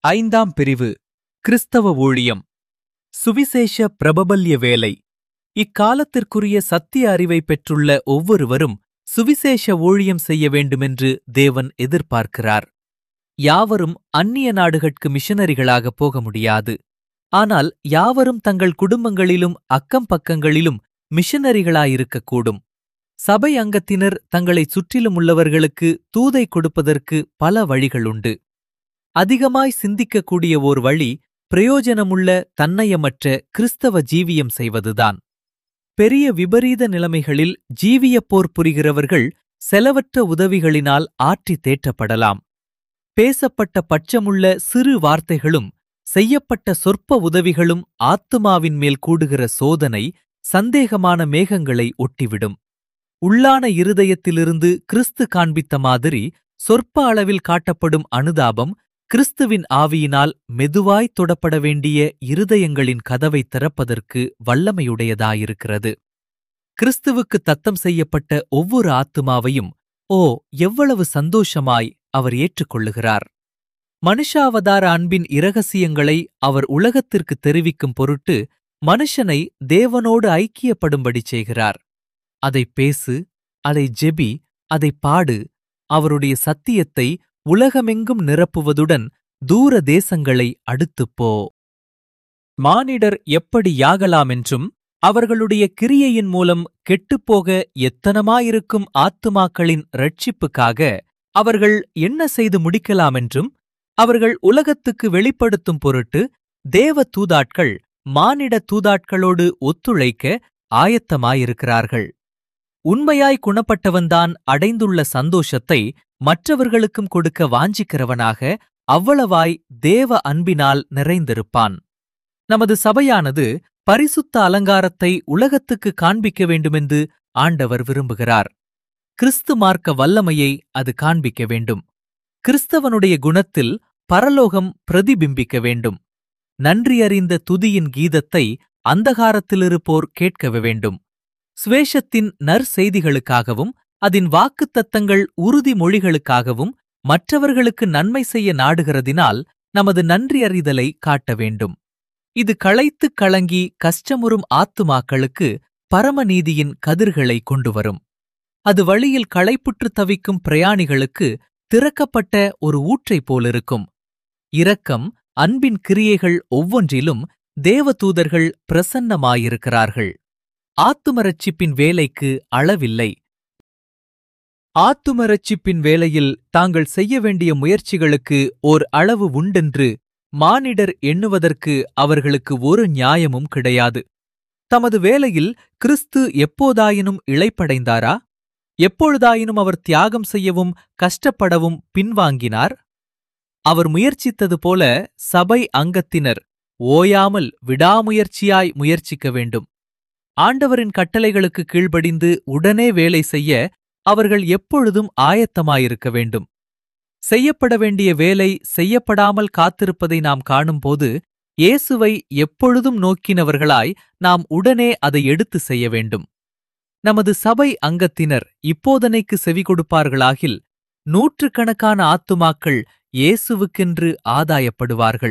ஐந்தாம் பிரிவு கிறிஸ்தவ ஊழியம் சுவிசேஷ பிரபல்ய வேலை இக்காலத்திற்குரிய சத்திய அறிவை பெற்றுள்ள ஒவ்வொருவரும் சுவிசேஷ ஊழியம் செய்ய வேண்டுமென்று தேவன் எதிர்பார்க்கிறார் யாவரும் அந்நிய நாடுகட்கு மிஷனரிகளாக போக முடியாது ஆனால் யாவரும் தங்கள் குடும்பங்களிலும் அக்கம் பக்கங்களிலும் மிஷனரிகளாயிருக்கக்கூடும் சபை அங்கத்தினர் தங்களை சுற்றிலும் உள்ளவர்களுக்கு தூதை கொடுப்பதற்கு பல வழிகளுண்டு அதிகமாய் சிந்திக்கக்கூடிய ஓர் வழி பிரயோஜனமுள்ள தன்னயமற்ற கிறிஸ்தவ ஜீவியம் செய்வதுதான் பெரிய விபரீத நிலைமைகளில் ஜீவியப் போர் புரிகிறவர்கள் செலவற்ற உதவிகளினால் ஆற்றி தேற்றப்படலாம் பேசப்பட்ட பட்சமுள்ள சிறு வார்த்தைகளும் செய்யப்பட்ட சொற்ப உதவிகளும் ஆத்துமாவின் மேல் கூடுகிற சோதனை சந்தேகமான மேகங்களை ஒட்டிவிடும் உள்ளான இருதயத்திலிருந்து கிறிஸ்து காண்பித்த மாதிரி சொற்ப அளவில் காட்டப்படும் அனுதாபம் கிறிஸ்துவின் ஆவியினால் மெதுவாய் தொடப்பட வேண்டிய இருதயங்களின் கதவை திறப்பதற்கு வல்லமையுடையதாயிருக்கிறது கிறிஸ்துவுக்கு தத்தம் செய்யப்பட்ட ஒவ்வொரு ஆத்துமாவையும் ஓ எவ்வளவு சந்தோஷமாய் அவர் ஏற்றுக்கொள்ளுகிறார் மனுஷாவதார அன்பின் இரகசியங்களை அவர் உலகத்திற்கு தெரிவிக்கும் பொருட்டு மனுஷனை தேவனோடு ஐக்கியப்படும்படி செய்கிறார் அதை பேசு அதை ஜெபி அதை பாடு அவருடைய சத்தியத்தை உலகமெங்கும் நிரப்புவதுடன் தூர தேசங்களை அடுத்துப் போ மானிடர் எப்படி யாகலாமென்றும் அவர்களுடைய கிரியையின் மூலம் கெட்டுப்போக எத்தனமாயிருக்கும் ஆத்துமாக்களின் ரட்சிப்புக்காக அவர்கள் என்ன செய்து முடிக்கலாமென்றும் அவர்கள் உலகத்துக்கு வெளிப்படுத்தும் பொருட்டு தேவ தூதாட்கள் மானிட தூதாட்களோடு ஒத்துழைக்க ஆயத்தமாயிருக்கிறார்கள் உண்மையாய் குணப்பட்டவன்தான் அடைந்துள்ள சந்தோஷத்தை மற்றவர்களுக்கும் கொடுக்க வாஞ்சிக்கிறவனாக அவ்வளவாய் தேவ அன்பினால் நிறைந்திருப்பான் நமது சபையானது பரிசுத்த அலங்காரத்தை உலகத்துக்கு காண்பிக்க வேண்டுமென்று ஆண்டவர் விரும்புகிறார் கிறிஸ்து மார்க்க வல்லமையை அது காண்பிக்க வேண்டும் கிறிஸ்தவனுடைய குணத்தில் பரலோகம் பிரதிபிம்பிக்க வேண்டும் நன்றியறிந்த துதியின் கீதத்தை அந்தகாரத்திலிருப்போர் கேட்கவே வேண்டும் சுவேஷத்தின் நற்செய்திகளுக்காகவும் அதன் வாக்குத்தத்தங்கள் உறுதிமொழிகளுக்காகவும் மற்றவர்களுக்கு நன்மை செய்ய நாடுகிறதினால் நமது நன்றியறிதலை காட்ட வேண்டும் இது களைத்துக் கலங்கி கஷ்டமுறும் ஆத்துமாக்களுக்கு பரமநீதியின் கதிர்களை கொண்டுவரும் அது வழியில் களைப்புற்று தவிக்கும் பிரயாணிகளுக்கு திறக்கப்பட்ட ஒரு ஊற்றைப் போலிருக்கும் இரக்கம் அன்பின் கிரியைகள் ஒவ்வொன்றிலும் தேவதூதர்கள் பிரசன்னமாயிருக்கிறார்கள் ஆத்துமரட்சிப்பின் வேலைக்கு அளவில்லை ஆத்துமரட்சிப்பின் வேலையில் தாங்கள் செய்ய வேண்டிய முயற்சிகளுக்கு ஓர் அளவு உண்டென்று மானிடர் எண்ணுவதற்கு அவர்களுக்கு ஒரு நியாயமும் கிடையாது தமது வேலையில் கிறிஸ்து எப்போதாயினும் இளைப்படைந்தாரா எப்பொழுதாயினும் அவர் தியாகம் செய்யவும் கஷ்டப்படவும் பின்வாங்கினார் அவர் முயற்சித்தது போல சபை அங்கத்தினர் ஓயாமல் விடாமுயற்சியாய் முயற்சிக்க வேண்டும் ஆண்டவரின் கட்டளைகளுக்கு கீழ்ப்படிந்து உடனே வேலை செய்ய அவர்கள் எப்பொழுதும் ஆயத்தமாயிருக்க வேண்டும் செய்யப்பட வேண்டிய வேலை செய்யப்படாமல் காத்திருப்பதை நாம் காணும்போது இயேசுவை எப்பொழுதும் நோக்கினவர்களாய் நாம் உடனே அதை எடுத்து செய்ய வேண்டும் நமது சபை அங்கத்தினர் இப்போதனைக்கு செவி கொடுப்பார்களாகில் நூற்றுக்கணக்கான ஆத்துமாக்கள் இயேசுவுக்கென்று ஆதாயப்படுவார்கள்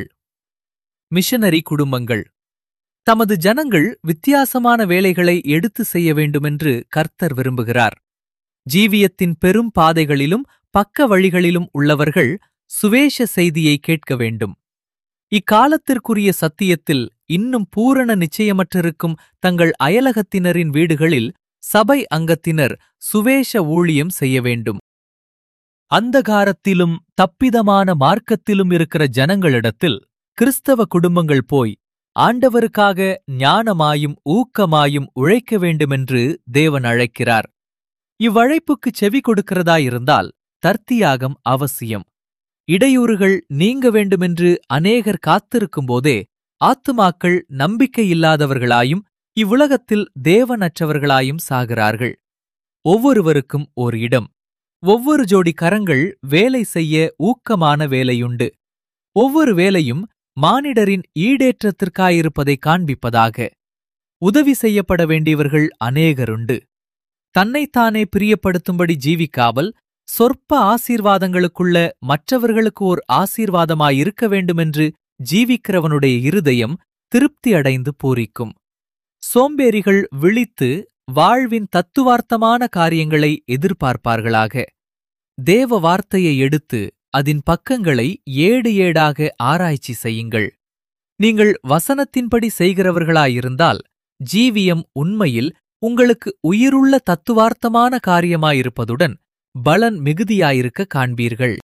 மிஷனரி குடும்பங்கள் தமது ஜனங்கள் வித்தியாசமான வேலைகளை எடுத்து செய்ய வேண்டுமென்று கர்த்தர் விரும்புகிறார் ஜீவியத்தின் பெரும் பாதைகளிலும் பக்க வழிகளிலும் உள்ளவர்கள் சுவேஷ செய்தியை கேட்க வேண்டும் இக்காலத்திற்குரிய சத்தியத்தில் இன்னும் பூரண நிச்சயமற்றிருக்கும் தங்கள் அயலகத்தினரின் வீடுகளில் சபை அங்கத்தினர் சுவேஷ ஊழியம் செய்ய வேண்டும் அந்தகாரத்திலும் தப்பிதமான மார்க்கத்திலும் இருக்கிற ஜனங்களிடத்தில் கிறிஸ்தவ குடும்பங்கள் போய் ஆண்டவருக்காக ஞானமாயும் ஊக்கமாயும் உழைக்க வேண்டுமென்று தேவன் அழைக்கிறார் இவ்வழைப்புக்கு செவி கொடுக்கிறதாயிருந்தால் தர்த்தியாகம் அவசியம் இடையூறுகள் நீங்க வேண்டுமென்று அநேகர் காத்திருக்கும்போதே ஆத்துமாக்கள் நம்பிக்கையில்லாதவர்களாயும் இவ்வுலகத்தில் தேவனற்றவர்களாயும் சாகிறார்கள் ஒவ்வொருவருக்கும் ஓர் இடம் ஒவ்வொரு ஜோடி கரங்கள் வேலை செய்ய ஊக்கமான வேலையுண்டு ஒவ்வொரு வேலையும் மானிடரின் ஈடேற்றத்திற்காயிருப்பதை காண்பிப்பதாக உதவி செய்யப்பட வேண்டியவர்கள் அநேகருண்டு தன்னைத்தானே பிரியப்படுத்தும்படி ஜீவிக்காமல் சொற்ப ஆசீர்வாதங்களுக்குள்ள மற்றவர்களுக்கு ஓர் ஆசீர்வாதமாயிருக்க வேண்டுமென்று ஜீவிக்கிறவனுடைய இருதயம் திருப்தி அடைந்து பூரிக்கும் சோம்பேறிகள் விழித்து வாழ்வின் தத்துவார்த்தமான காரியங்களை எதிர்பார்ப்பார்களாக தேவ வார்த்தையை எடுத்து அதன் பக்கங்களை ஏடு ஏடாக ஆராய்ச்சி செய்யுங்கள் நீங்கள் வசனத்தின்படி செய்கிறவர்களாயிருந்தால் ஜீவியம் உண்மையில் உங்களுக்கு உயிருள்ள தத்துவார்த்தமான காரியமாயிருப்பதுடன் பலன் மிகுதியாயிருக்க காண்பீர்கள்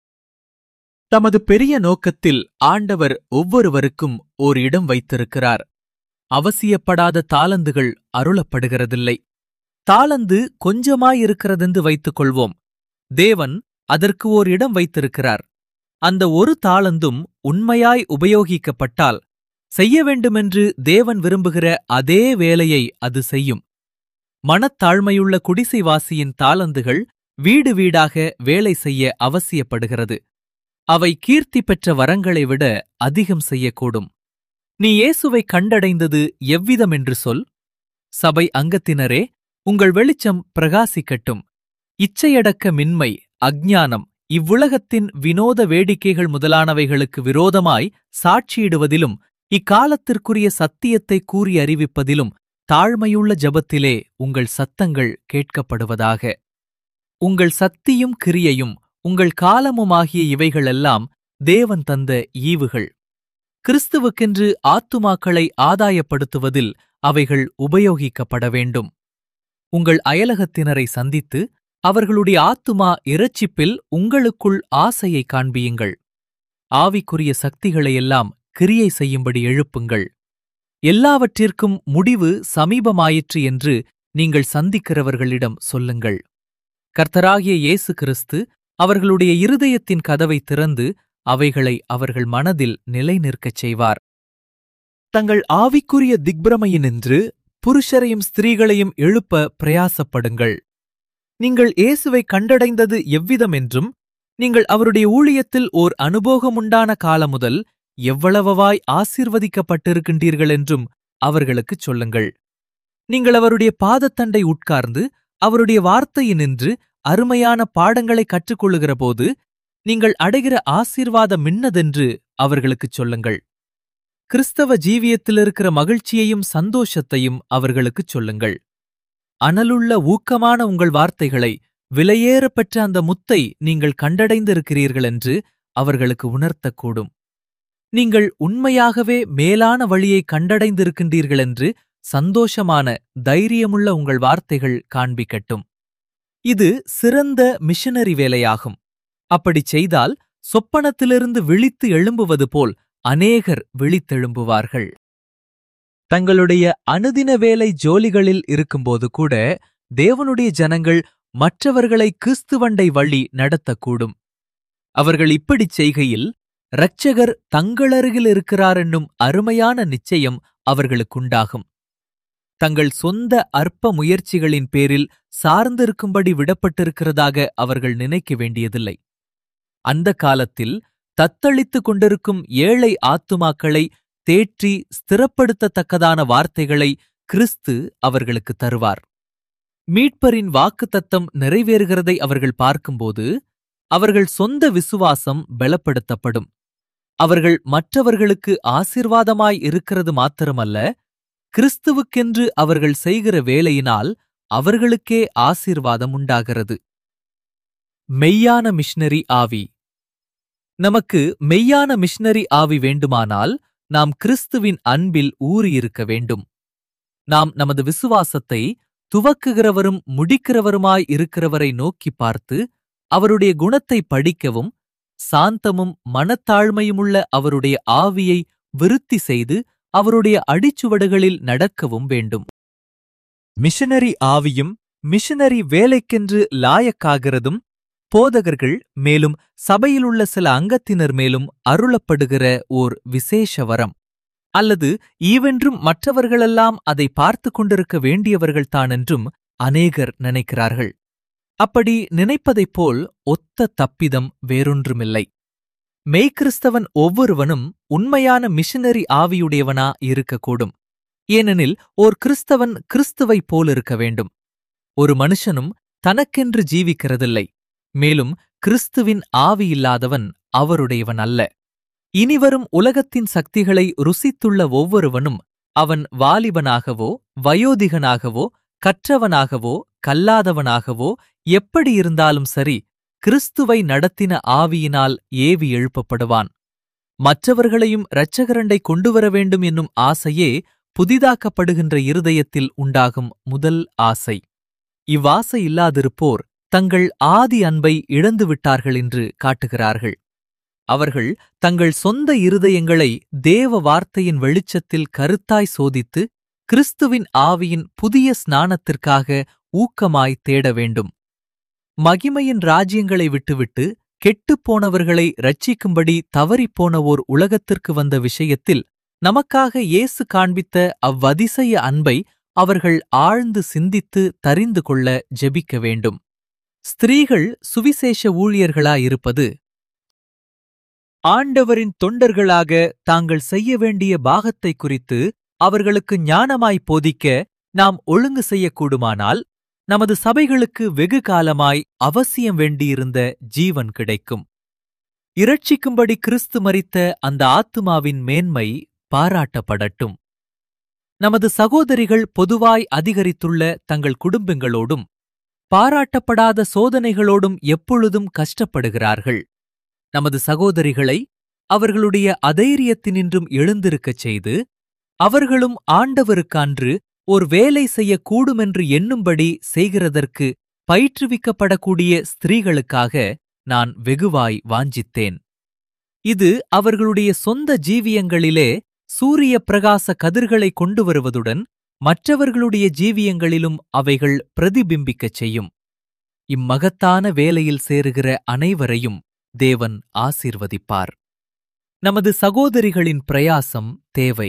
தமது பெரிய நோக்கத்தில் ஆண்டவர் ஒவ்வொருவருக்கும் ஓர் இடம் வைத்திருக்கிறார் அவசியப்படாத தாளந்துகள் அருளப்படுகிறதில்லை தாளந்து கொஞ்சமாயிருக்கிறதென்று வைத்துக் கொள்வோம் தேவன் அதற்கு ஓர் இடம் வைத்திருக்கிறார் அந்த ஒரு தாளந்தும் உண்மையாய் உபயோகிக்கப்பட்டால் செய்ய வேண்டுமென்று தேவன் விரும்புகிற அதே வேலையை அது செய்யும் மனத்தாழ்மையுள்ள குடிசைவாசியின் தாளந்துகள் வீடு வீடாக வேலை செய்ய அவசியப்படுகிறது அவை கீர்த்தி பெற்ற வரங்களை விட அதிகம் செய்யக்கூடும் நீ இயேசுவை கண்டடைந்தது எவ்விதம் என்று சொல் சபை அங்கத்தினரே உங்கள் வெளிச்சம் பிரகாசிக்கட்டும் இச்சையடக்க மின்மை அஞ்ஞானம் இவ்வுலகத்தின் வினோத வேடிக்கைகள் முதலானவைகளுக்கு விரோதமாய் சாட்சியிடுவதிலும் இக்காலத்திற்குரிய சத்தியத்தை கூறி அறிவிப்பதிலும் தாழ்மையுள்ள ஜபத்திலே உங்கள் சத்தங்கள் கேட்கப்படுவதாக உங்கள் சத்தியும் கிரியையும் உங்கள் காலமுமாகிய இவைகளெல்லாம் தேவன் தந்த ஈவுகள் கிறிஸ்துவுக்கென்று ஆத்துமாக்களை ஆதாயப்படுத்துவதில் அவைகள் உபயோகிக்கப்பட வேண்டும் உங்கள் அயலகத்தினரை சந்தித்து அவர்களுடைய ஆத்துமா இறைச்சிப்பில் உங்களுக்குள் ஆசையை காண்பியுங்கள் ஆவிக்குரிய சக்திகளையெல்லாம் கிரியை செய்யும்படி எழுப்புங்கள் எல்லாவற்றிற்கும் முடிவு சமீபமாயிற்று என்று நீங்கள் சந்திக்கிறவர்களிடம் சொல்லுங்கள் கர்த்தராகிய இயேசு கிறிஸ்து அவர்களுடைய இருதயத்தின் கதவை திறந்து அவைகளை அவர்கள் மனதில் நிலைநிற்கச் செய்வார் தங்கள் ஆவிக்குரிய திக்பிரமையினின்று புருஷரையும் ஸ்திரீகளையும் எழுப்ப பிரயாசப்படுங்கள் நீங்கள் இயேசுவை கண்டடைந்தது எவ்விதம் என்றும் நீங்கள் அவருடைய ஊழியத்தில் ஓர் அனுபோகமுண்டான காலம் முதல் எவ்வளவாய் ஆசீர்வதிக்கப்பட்டிருக்கின்றீர்கள் என்றும் அவர்களுக்குச் சொல்லுங்கள் நீங்கள் அவருடைய பாதத்தண்டை உட்கார்ந்து அவருடைய வார்த்தையினின்று அருமையான பாடங்களை கற்றுக்கொள்ளுகிறபோது நீங்கள் அடைகிற ஆசீர்வாதம் மின்னதென்று அவர்களுக்குச் சொல்லுங்கள் கிறிஸ்தவ ஜீவியத்தில் இருக்கிற மகிழ்ச்சியையும் சந்தோஷத்தையும் அவர்களுக்குச் சொல்லுங்கள் அனலுள்ள ஊக்கமான உங்கள் வார்த்தைகளை விலையேறப்பெற்ற அந்த முத்தை நீங்கள் கண்டடைந்திருக்கிறீர்கள் என்று அவர்களுக்கு உணர்த்தக்கூடும் நீங்கள் உண்மையாகவே மேலான வழியை கண்டடைந்திருக்கின்றீர்கள் என்று சந்தோஷமான தைரியமுள்ள உங்கள் வார்த்தைகள் காண்பிக்கட்டும் இது சிறந்த மிஷனரி வேலையாகும் அப்படிச் செய்தால் சொப்பனத்திலிருந்து விழித்து எழும்புவது போல் அநேகர் விழித்தெழும்புவார்கள் தங்களுடைய அனுதின வேலை ஜோலிகளில் இருக்கும்போது கூட தேவனுடைய ஜனங்கள் மற்றவர்களை கிறிஸ்துவண்டை வழி நடத்தக்கூடும் அவர்கள் இப்படிச் செய்கையில் இரட்சகர் தங்களருகில் இருக்கிறார் என்னும் அருமையான நிச்சயம் அவர்களுக்குண்டாகும் தங்கள் சொந்த அற்ப முயற்சிகளின் பேரில் சார்ந்திருக்கும்படி விடப்பட்டிருக்கிறதாக அவர்கள் நினைக்க வேண்டியதில்லை அந்த காலத்தில் தத்தளித்துக் கொண்டிருக்கும் ஏழை ஆத்துமாக்களை தேற்றி ஸ்திரப்படுத்தத்தக்கதான வார்த்தைகளை கிறிஸ்து அவர்களுக்கு தருவார் மீட்பரின் வாக்குத்தத்தம் நிறைவேறுகிறதை அவர்கள் பார்க்கும்போது அவர்கள் சொந்த விசுவாசம் பலப்படுத்தப்படும் அவர்கள் மற்றவர்களுக்கு ஆசிர்வாதமாய் இருக்கிறது மாத்திரமல்ல கிறிஸ்துவுக்கென்று அவர்கள் செய்கிற வேலையினால் அவர்களுக்கே ஆசீர்வாதம் உண்டாகிறது மெய்யான மிஷனரி ஆவி நமக்கு மெய்யான மிஷனரி ஆவி வேண்டுமானால் நாம் கிறிஸ்துவின் அன்பில் ஊறியிருக்க வேண்டும் நாம் நமது விசுவாசத்தை துவக்குகிறவரும் முடிக்கிறவருமாய் இருக்கிறவரை நோக்கி பார்த்து அவருடைய குணத்தை படிக்கவும் சாந்தமும் மனத்தாழ்மையுமுள்ள அவருடைய ஆவியை விருத்தி செய்து அவருடைய அடிச்சுவடுகளில் நடக்கவும் வேண்டும் மிஷனரி ஆவியும் மிஷனரி வேலைக்கென்று லாயக்காகிறதும் போதகர்கள் மேலும் சபையிலுள்ள சில அங்கத்தினர் மேலும் அருளப்படுகிற ஓர் விசேஷ வரம் அல்லது ஈவென்றும் மற்றவர்களெல்லாம் அதை பார்த்து கொண்டிருக்க வேண்டியவர்கள்தான் என்றும் அநேகர் நினைக்கிறார்கள் அப்படி நினைப்பதைப் போல் ஒத்த தப்பிதம் வேறொன்றுமில்லை மெய்கிறிஸ்தவன் ஒவ்வொருவனும் உண்மையான மிஷனரி ஆவியுடையவனா இருக்கக்கூடும் ஏனெனில் ஓர் கிறிஸ்தவன் கிறிஸ்துவைப் போலிருக்க வேண்டும் ஒரு மனுஷனும் தனக்கென்று ஜீவிக்கிறதில்லை மேலும் கிறிஸ்துவின் ஆவி இல்லாதவன் அவருடையவன் அல்ல இனிவரும் உலகத்தின் சக்திகளை ருசித்துள்ள ஒவ்வொருவனும் அவன் வாலிபனாகவோ வயோதிகனாகவோ கற்றவனாகவோ கல்லாதவனாகவோ எப்படி இருந்தாலும் சரி கிறிஸ்துவை நடத்தின ஆவியினால் ஏவி எழுப்பப்படுவான் மற்றவர்களையும் இரட்சகரண்டை கொண்டுவர வேண்டும் என்னும் ஆசையே புதிதாக்கப்படுகின்ற இருதயத்தில் உண்டாகும் முதல் ஆசை இவ்வாசை இல்லாதிருப்போர் தங்கள் ஆதி அன்பை இழந்துவிட்டார்கள் என்று காட்டுகிறார்கள் அவர்கள் தங்கள் சொந்த இருதயங்களை தேவ வார்த்தையின் வெளிச்சத்தில் கருத்தாய் சோதித்து கிறிஸ்துவின் ஆவியின் புதிய ஸ்நானத்திற்காக ஊக்கமாய் தேட வேண்டும் மகிமையின் ராஜ்யங்களை விட்டுவிட்டு கெட்டுப்போனவர்களை ரட்சிக்கும்படி தவறிப்போன ஓர் உலகத்திற்கு வந்த விஷயத்தில் நமக்காக இயேசு காண்பித்த அவ்வதிசய அன்பை அவர்கள் ஆழ்ந்து சிந்தித்து தரிந்து கொள்ள ஜெபிக்க வேண்டும் ஸ்திரீகள் சுவிசேஷ ஊழியர்களாயிருப்பது ஆண்டவரின் தொண்டர்களாக தாங்கள் செய்ய வேண்டிய பாகத்தை குறித்து அவர்களுக்கு ஞானமாய் போதிக்க நாம் ஒழுங்கு செய்யக்கூடுமானால் நமது சபைகளுக்கு வெகு காலமாய் அவசியம் வேண்டியிருந்த ஜீவன் கிடைக்கும் இரட்சிக்கும்படி கிறிஸ்து மரித்த அந்த ஆத்துமாவின் மேன்மை பாராட்டப்படட்டும் நமது சகோதரிகள் பொதுவாய் அதிகரித்துள்ள தங்கள் குடும்பங்களோடும் பாராட்டப்படாத சோதனைகளோடும் எப்பொழுதும் கஷ்டப்படுகிறார்கள் நமது சகோதரிகளை அவர்களுடைய அதைரியத்தினின்றும் எழுந்திருக்கச் செய்து அவர்களும் ஆண்டவருக்கன்று ஒரு வேலை செய்யக்கூடுமென்று எண்ணும்படி செய்கிறதற்கு பயிற்றுவிக்கப்படக்கூடிய ஸ்திரீகளுக்காக நான் வெகுவாய் வாஞ்சித்தேன் இது அவர்களுடைய சொந்த ஜீவியங்களிலே சூரிய பிரகாச கதிர்களை கொண்டு வருவதுடன் மற்றவர்களுடைய ஜீவியங்களிலும் அவைகள் பிரதிபிம்பிக்கச் செய்யும் இம்மகத்தான வேலையில் சேருகிற அனைவரையும் தேவன் ஆசீர்வதிப்பார் நமது சகோதரிகளின் பிரயாசம் தேவை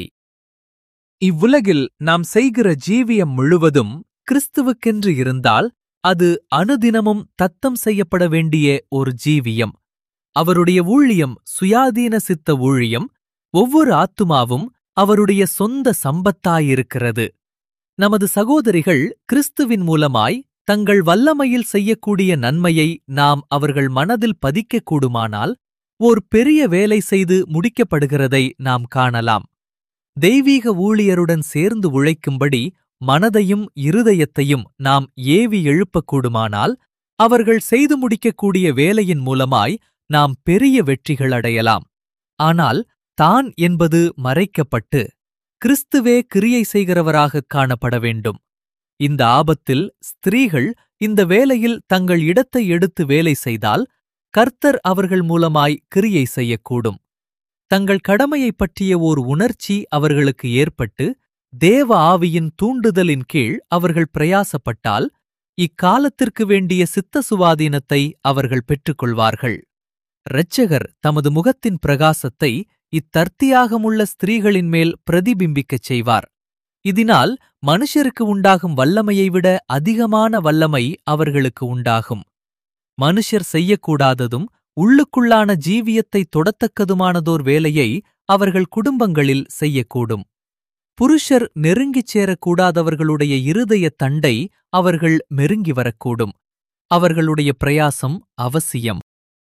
இவ்வுலகில் நாம் செய்கிற ஜீவியம் முழுவதும் கிறிஸ்துவுக்கென்று இருந்தால் அது அனுதினமும் தத்தம் செய்யப்பட வேண்டிய ஒரு ஜீவியம் அவருடைய ஊழியம் சுயாதீன சித்த ஊழியம் ஒவ்வொரு ஆத்துமாவும் அவருடைய சொந்த சம்பத்தாயிருக்கிறது நமது சகோதரிகள் கிறிஸ்துவின் மூலமாய் தங்கள் வல்லமையில் செய்யக்கூடிய நன்மையை நாம் அவர்கள் மனதில் பதிக்கக்கூடுமானால் ஓர் பெரிய வேலை செய்து முடிக்கப்படுகிறதை நாம் காணலாம் தெய்வீக ஊழியருடன் சேர்ந்து உழைக்கும்படி மனதையும் இருதயத்தையும் நாம் ஏவி எழுப்பக்கூடுமானால் அவர்கள் செய்து முடிக்கக்கூடிய வேலையின் மூலமாய் நாம் பெரிய வெற்றிகள் அடையலாம் ஆனால் தான் என்பது மறைக்கப்பட்டு கிறிஸ்துவே கிரியை செய்கிறவராகக் காணப்பட வேண்டும் இந்த ஆபத்தில் ஸ்திரீகள் இந்த வேலையில் தங்கள் இடத்தை எடுத்து வேலை செய்தால் கர்த்தர் அவர்கள் மூலமாய் கிரியை செய்யக்கூடும் தங்கள் கடமையைப் பற்றிய ஓர் உணர்ச்சி அவர்களுக்கு ஏற்பட்டு தேவ ஆவியின் தூண்டுதலின் கீழ் அவர்கள் பிரயாசப்பட்டால் இக்காலத்திற்கு வேண்டிய சித்த சுவாதீனத்தை அவர்கள் பெற்றுக்கொள்வார்கள் இரட்சகர் தமது முகத்தின் பிரகாசத்தை இத்தர்த்தியாகமுள்ள ஸ்திரீகளின் மேல் பிரதிபிம்பிக்கச் செய்வார் இதனால் மனுஷருக்கு உண்டாகும் வல்லமையை விட அதிகமான வல்லமை அவர்களுக்கு உண்டாகும் மனுஷர் செய்யக்கூடாததும் உள்ளுக்குள்ளான ஜீவியத்தை தொடத்தக்கதுமானதோர் வேலையை அவர்கள் குடும்பங்களில் செய்யக்கூடும் புருஷர் நெருங்கிச் சேரக்கூடாதவர்களுடைய இருதய தண்டை அவர்கள் மெருங்கி வரக்கூடும் அவர்களுடைய பிரயாசம் அவசியம்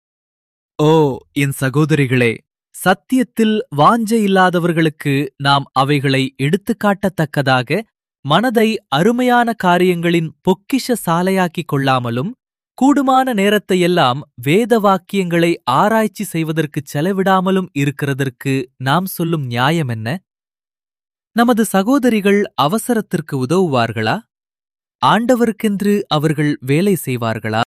ஓ என் சகோதரிகளே சத்தியத்தில் வாஞ்சை இல்லாதவர்களுக்கு நாம் அவைகளை எடுத்துக்காட்டத்தக்கதாக மனதை அருமையான காரியங்களின் பொக்கிஷ சாலையாக்கிக் கொள்ளாமலும் கூடுமான நேரத்தையெல்லாம் வேத வாக்கியங்களை ஆராய்ச்சி செய்வதற்குச் செலவிடாமலும் இருக்கிறதற்கு நாம் சொல்லும் நியாயம் என்ன நமது சகோதரிகள் அவசரத்திற்கு உதவுவார்களா ஆண்டவருக்கென்று அவர்கள் வேலை செய்வார்களா